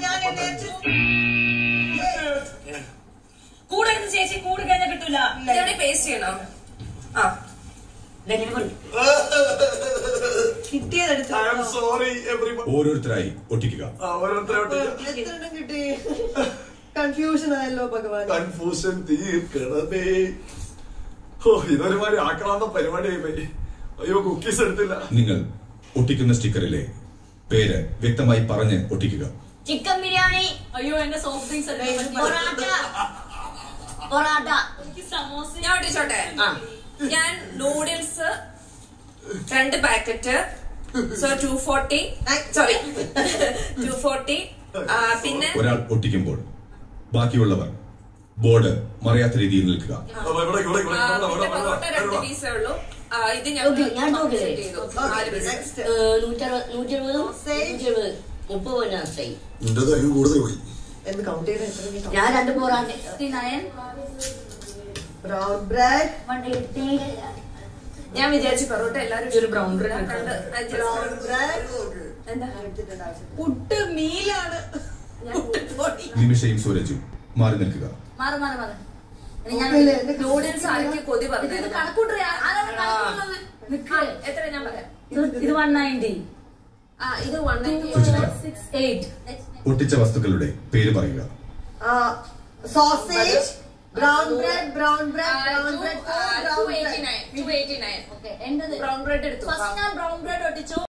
ഞാൻ എന്നെ കൂടെ ഇരുന്ന് ചേച്ചി കൂടെ കഴിഞ്ഞാൽ കിട്ടൂല ഇതെവിടെ പേസ്റ്റ് ചെയ്യണോ ആ കിട്ടിയതെടുത്തു ഐ ആം സോറി എവറിബഡി ഓരോരുത്തരായി ഒട്ടിക്കുക ഓരോരുത്തരോട്ട് എത്രണ്ണം കിട്ടി കൺഫ്യൂഷൻ ആയല്ലോ ഭഗവാൻ കൺഫ്യൂഷൻ തീർക്കണമേ ഓ ഇതൊരുമാതിരി ആക്രാന്ത പരിപാടിയായി പോയി അയ്യോ കുക്കീസ് എടുത്തില്ല നിങ്ങൾ ഒട്ടിക്കുന്ന സ്റ്റിക്കറിലെ പേര് വ്യക്തമായി പറഞ്ഞ് ഒട്ടിക്കുക ചിക്കൻ ബിരിയാണി അയ്യോ എന്റെ സോഫ്റ്റ് ഡ്രിങ്ക്സ് പൊറാട്ട പൊറാട്ട സമോസ ഞാൻ ഒട്ടിച്ചോട്ടെ ഞാൻ നൂഡിൽസ് രണ്ട് packet so two forty sorry two forty പിന്നെ ഒരാൾ ഒട്ടിക്കുമ്പോൾ ബാക്കിയുള്ളവർ ബോർഡ് മറയാത്ത രീതിയിൽ നിൽക്കുക അപ്പൊ ഇവിടെ ഇവിടെ ഇവിടെ ആ, ഇവിടെ പിന്നെ ഇവിടെ പൊറോട്ട രണ്ട് ഇവിടെ പീസേ ഉള്ളൂ ആ, ഇത് Okay, ഞാൻ ഞങ്ങൾ നോക്കില്ലേ? set ചെയ്തു നാല് പീസ് നെക്സ്റ്റ് നൂറ്ററുപത് നൂറ്റിരുപതും നൂറ്റിരുപത് മുപ്പത് പൊന്നാസായി നിന്റെ തയ്യോ കൂടുതൽ പോയി എന്ന് കൗണ്ട് ചെയ്ത് എത്ര ഞാൻ രണ്ട് porotta brown bread one eighty ഞാൻ വിചാരിച്ചു പൊറോട്ട എല്ലാരും ഒരു ബ്രൗൺ ബ്രെഡ് കണ്ട് adjust ബ്രൗൺ ചെയ്തു. ബ്രെഡ് എന്താ പുട്ട് മീലാണ് പൊടി. നിമിഷയും സൂരജും മാറി നിൽക്കുക മാറി മാറി മാറി നോക്കില്ലേ, എന്റെ നൂഡിൽസ് ആരൊക്കെ കൊതി പറഞ്ഞു എത്ര ഞാൻ പറയാം ഇത് വൺ നയൻറ്റി ആ ഇത് വൺ സുചിത്ര സിക്സ് എയ്റ്റ് ഒട്ടിച്ച വസ്തുക്കളുടെ പേര് പറയുക sausage brown bread brown bread brown bread brown bread brown bread എടുത്തു ഫസ്റ്റ് ഞാൻ ബ്രൗൺ ബ്രെഡ് ഒട്ടിച്ചു